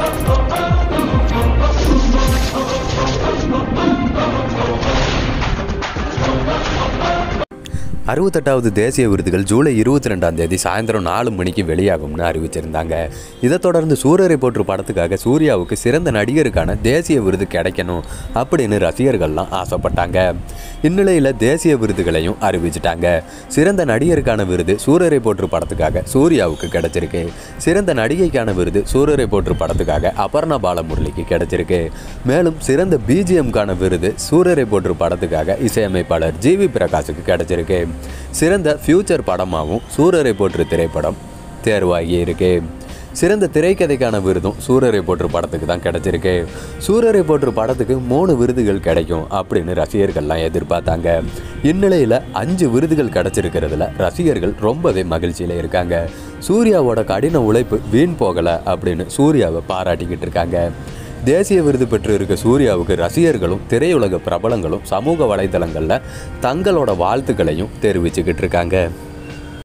அறுபத்தெட்டாவது தேசிய விருதுகள் ஜூலை இருபத்தி ரெண்டாம் தேதி சாயந்தரம் நாலு மணிக்கு வெளியாகும்னு அறிவிச்சிருந்தாங்க இதை தொடர்ந்து சூரரை போற்று படத்துக்காக சூர்யாவுக்கு சிறந்த நடிகருக்கான தேசிய விருது கிடைக்கணும் அப்படின்னு ரசிகர்கள்லாம் ஆசைப்பட்டாங்க இந்நிலையில் தேசிய விருதுகளையும் அறிவிச்சிட்டாங்க சிறந்த நடிகருக்கான விருது சூரரை போற்று படத்துக்காக சூர்யாவுக்கு கிடைச்சிருக்கு சிறந்த நடிகைக்கான விருது சூரரை போற்று படத்துக்காக அபர்ணா பாலமுரளிக்கு கிடைச்சிருக்கு மேலும் சிறந்த பிஜிஎம்கான விருது சூரரை போற்று படத்துக்காக இசையமைப்பாளர் ஜிவி பிரகாஷுக்கு கிடைச்சிருக்கு சிறந்த ஃபியூச்சர் படமாகவும் சூரரை போற்று திரைப்படம் தேர்வாகி இருக்கு சிறந்த திரைக்கதைக்கான விருதும் சூரரை போற்று படத்துக்கு தான் கிடைச்சிருக்கு சூரரை போற்று படத்துக்கு மூணு விருதுகள் கிடைக்கும் அப்படின்னு ரசிகர்கள்லாம் எதிர்பார்த்தாங்க இந்நிலையில் அஞ்சு விருதுகள் கிடைச்சிருக்கிறதுல ரசிகர்கள் ரொம்பவே மகிழ்ச்சியில் இருக்காங்க சூர்யாவோட கடின உழைப்பு வீண் போகலை அப்படின்னு சூர்யாவை பாராட்டிக்கிட்டு இருக்காங்க தேசிய விருது பெற்று இருக்க சூர்யாவுக்கு ரசிகர்களும் திரையுலக பிரபலங்களும் சமூக வலைதளங்களில் தங்களோட வாழ்த்துக்களையும் தெரிவிச்சுக்கிட்டு இருக்காங்க